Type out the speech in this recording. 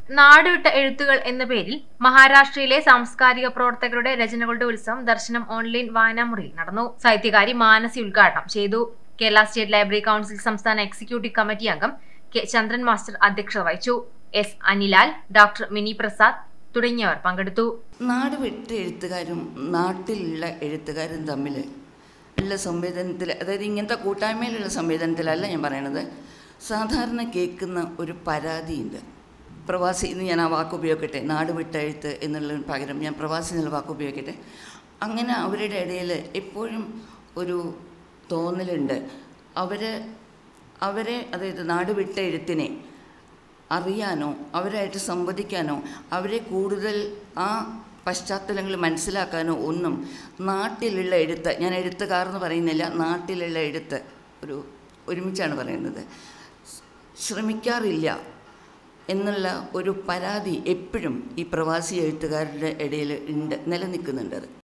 നാടുവിട്ട എഴുത്തുകൾ എന്ന പേരിൽ മഹാരാഷ്ട്രയിലെ സാംസ്കാരിക പ്രവർത്തകരുടെ രചനകളുടെ ഉത്സവം ദർശനം ഓൺലൈൻ വായനാമുറിയിൽ നടന്നു സാഹിത്യകാരി മാനസി ഉദ്ഘാടനം ചെയ്തു കേരള സ്റ്റേറ്റ് ലൈബ്രറി കൌൺസിൽ സംസ്ഥാന എക്സിക്യൂട്ടീവ് കമ്മിറ്റി അംഗം കെ ചന്ദ്രൻ മാസ്റ്റർ അധ്യക്ഷത വഹിച്ചു എസ് അനിലാൽ ഡോക്ടർ മിനി പ്രസാദ് തുടങ്ങിയവർ പങ്കെടുത്തു നാട് വിട്ട എഴുത്തുകാരും നാട്ടിലുള്ള എഴുത്തുകാരും തമ്മിൽ ഉള്ള സംവേദനത്തിൽ അതായത് ഇങ്ങനത്തെ കൂട്ടായ്മയിലുള്ള സംവേദനത്തിലല്ല ഞാൻ പറയണത് സാധാരണ കേൾക്കുന്ന ഒരു പരാതിയുണ്ട് പ്രവാസി എന്ന് ഞാൻ ആ വാക്ക് ഉപയോഗിക്കട്ടെ നാട് വിട്ട എഴുത്ത് എന്നുള്ളതിന് പകരം ഞാൻ പ്രവാസി എന്നുള്ള വാക്ക് ഉപയോഗിക്കട്ടെ അങ്ങനെ അവരുടെ ഇടയിൽ എപ്പോഴും ഒരു തോന്നലുണ്ട് അവർ അവരെ അതായത് നാട് വിട്ട എഴുത്തിനെ അറിയാനോ അവരായിട്ട് സംവദിക്കാനോ അവരെ കൂടുതൽ ആ പശ്ചാത്തലങ്ങൾ മനസ്സിലാക്കാനോ ഒന്നും നാട്ടിലുള്ള എഴുത്ത് ഞാൻ എഴുത്തുകാർ എന്ന് പറയുന്നില്ല നാട്ടിലുള്ള എഴുത്ത് ഒരു ഒരുമിച്ചാണ് പറയുന്നത് ശ്രമിക്കാറില്ല എന്നുള്ള ഒരു പരാതി എപ്പോഴും ഈ പ്രവാസി എഴുത്തുകാരുടെ ഇടയിൽ ഉണ്ട് നിലനിൽക്കുന്നുണ്ട് അത്